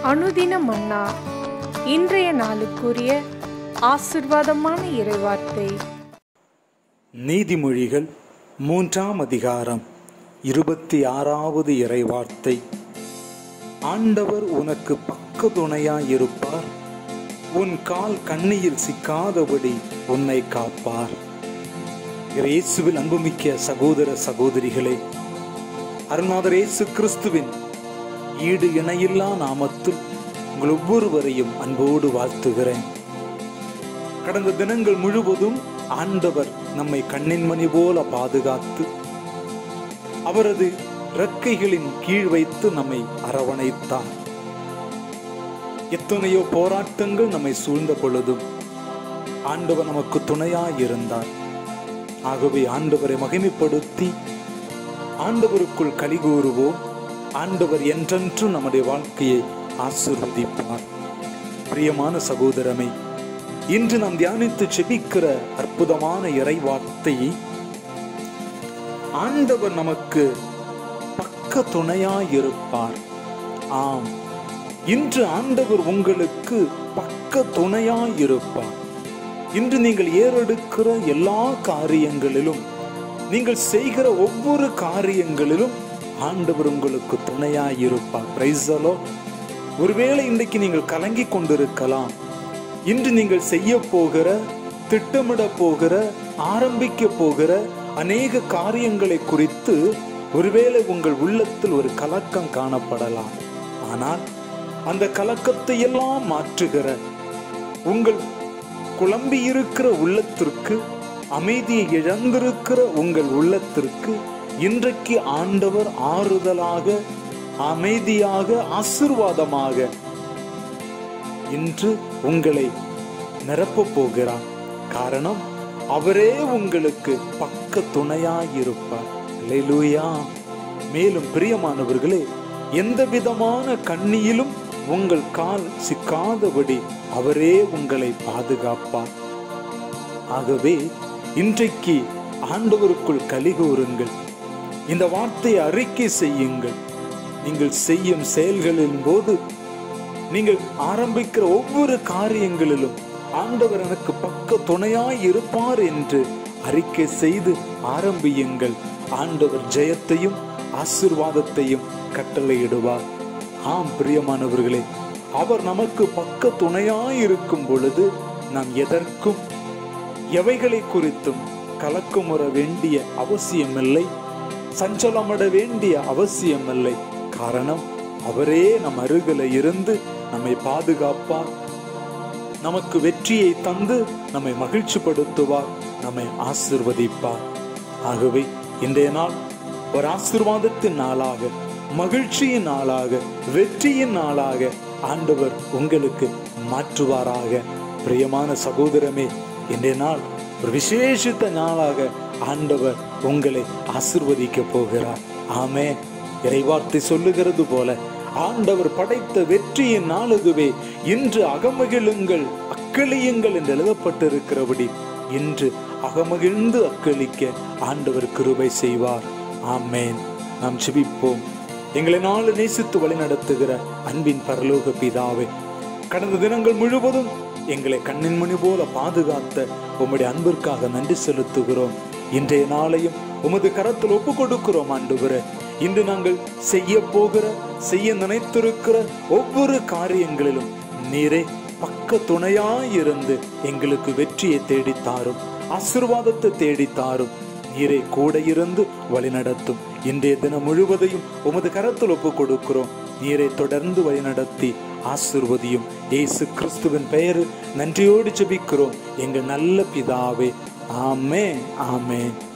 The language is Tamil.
அனுதின மன்னா இன்றைய நாளுக்குரிய ஆசிர்வாதமான இறைவார்த்தை நீதிமொழிகள் மூன்றாம் அதிகாரம் இருபத்தி ஆறாவது இறைவார்த்தை ஆண்டவர் உனக்கு பக்க துணையாயிருப்பார் உன் கால் கண்ணியில் சிக்காதபடி உன்னை காப்பார் இயேசுவில் அன்புமிக்க சகோதர சகோதரிகளே அருணாதர் இயேசு கிறிஸ்துவின் ஈடு இணையில்லா நாமத்தில் உங்கள் ஒவ்வொருவரையும் அன்போடு வாழ்த்துகிறேன் கடந்த தினங்கள் முழுவதும் ஆண்டவர் நம்மை கண்ணின் மணி போல பாதுகாத்து அவரது இறக்கைகளின் கீழ் வைத்து நம்மை அரவணைத்தார் எத்தனையோ போராட்டங்கள் நம்மை சூழ்ந்த பொழுதும் ஆண்டவர் நமக்கு துணையாயிருந்தார் ஆகவே ஆண்டவரை மகிமைப்படுத்தி ஆண்டவருக்குள் கலிகூறுவோம் ஆண்டவர் என்றென்றும் நம்முடைய வாழ்க்கையை ஆசிர்வதிப்பார் பிரியமான சகோதரமே இன்று நாம் தியானித்து செபிக்கிற அற்புதமான இறை வார்த்தையை ஆண்டவர் நமக்கு பக்க துணையாயிருப்பார் ஆம் இன்று ஆண்டவர் உங்களுக்கு பக்க துணையாயிருப்பார் இன்று நீங்கள் ஏறெடுக்கிற எல்லா காரியங்களிலும் நீங்கள் செய்கிற ஒவ்வொரு காரியங்களிலும் ஆண்டவர் உங்களுக்கு துணையாயிருப்பார் பிரைசலோ ஒருவேளை இன்றைக்கு நீங்கள் கலங்கி கொண்டிருக்கலாம் இன்று நீங்கள் செய்ய போகிற திட்டமிட போகிற ஆரம்பிக்க போகிற அநேக காரியங்களை குறித்து ஒருவேளை உங்கள் உள்ளத்தில் ஒரு கலக்கம் காணப்படலாம் ஆனால் அந்த கலக்கத்தை எல்லாம் மாற்றுகிற உங்கள் குழம்பி இருக்கிற உள்ளத்திற்கு அமைதியை இழந்திருக்கிற உங்கள் உள்ளத்திற்கு இன்றைக்கு ஆண்டவர் ஆறுதலாக அமைதியாக ஆசிர்வாதமாக இன்று உங்களை நிரப்பப் போகிறார் காரணம் அவரே உங்களுக்கு பக்க துணையாயிருப்பார் அல்லேலூயா மேலும் பிரியமானவர்களே எந்த விதமான கண்ணியிலும் உங்கள் கால் சிக்காதபடி அவரே உங்களை பாதுகாப்பார் ஆகவே இன்றைக்கு ஆண்டவருக்குள் கலிகூறுங்கள் இந்த வார்த்தையை அறிக்கை செய்யுங்கள் நீங்கள் செய்யும் செயல்களின் போது நீங்கள் ஆரம்பிக்கிற ஒவ்வொரு காரியங்களிலும் ஆண்டவர் எனக்கு பக்க துணையாய் இருப்பார் என்று அறிக்கை செய்து ஆரம்பியுங்கள் ஆண்டவர் ஜெயத்தையும் ஆசிர்வாதத்தையும் கட்டளையிடுவார் ஆம் பிரியமானவர்களே அவர் நமக்கு பக்க துணையாய் இருக்கும் பொழுது நாம் எதற்கும் எவைகளை குறித்தும் கலக்கமுற வேண்டிய அவசியமில்லை சஞ்சலமட வேண்டிய அவசியமில்லை காரணம் அவரே நம் அருகில இருந்து நம்மை பாதுகாப்பார் நமக்கு வெற்றியை தந்து நம்மை மகிழ்ச்சிப்படுத்துவார் நம்மை ஆசிர்வதிப்பார் ஆகவே இன்றைய நாள் ஒரு ஆசிர்வாதத்தின் நாளாக மகிழ்ச்சியின் நாளாக வெற்றியின் நாளாக ஆண்டவர் உங்களுக்கு மாற்றுவாராக பிரியமான சகோதரமே இன்றைய நாள் ஒரு விசேஷித்த நாளாக ஆண்டவர் உங்களை ஆசிர்வதிக்க போகிறார் ஆமே இறைவார்த்தை சொல்லுகிறது போல ஆண்டவர் படைத்த வெற்றியின் நாளுதுவே இன்று அகமகிழுங்கள் அக்களியுங்கள் என்று எழுதப்பட்டிருக்கிறபடி இன்று அகமகிழ்ந்து அக்களிக்க ஆண்டவர் கிருபை செய்வார் ஆமேன் நாம் செபிப்போம் எங்களை நாள் நேசித்து வழி நடத்துகிற அன்பின் பரலோக பிதாவே கடந்த தினங்கள் முழுவதும் எங்களை கண்ணின் மணி போல பாதுகாத்த உம்முடைய அன்பிற்காக நன்றி செலுத்துகிறோம் இன்றைய நாளையும் உமது கரத்தில் ஒப்பு கொடுக்கிறோம் ஆண்டுகிற இன்று நாங்கள் செய்ய போகிற செய்ய நினைத்திருக்கிற ஒவ்வொரு காரியங்களிலும் நீரே பக்க துணையாயிருந்து எங்களுக்கு வெற்றியை தேடித்தாரும் ஆசிர்வாதத்தை தேடித்தாரும் நீரே கூட இருந்து வழிநடத்தும் இன்றைய தினம் முழுவதையும் உமது கரத்தில் ஒப்பு கொடுக்கிறோம் நீரை தொடர்ந்து வழிநடத்தி ஆசிர்வதியும் இயேசு கிறிஸ்துவின் பெயர் நன்றியோடு ஜெபிக்கிறோம் எங்கள் நல்ல பிதாவே ஆமே ஆமே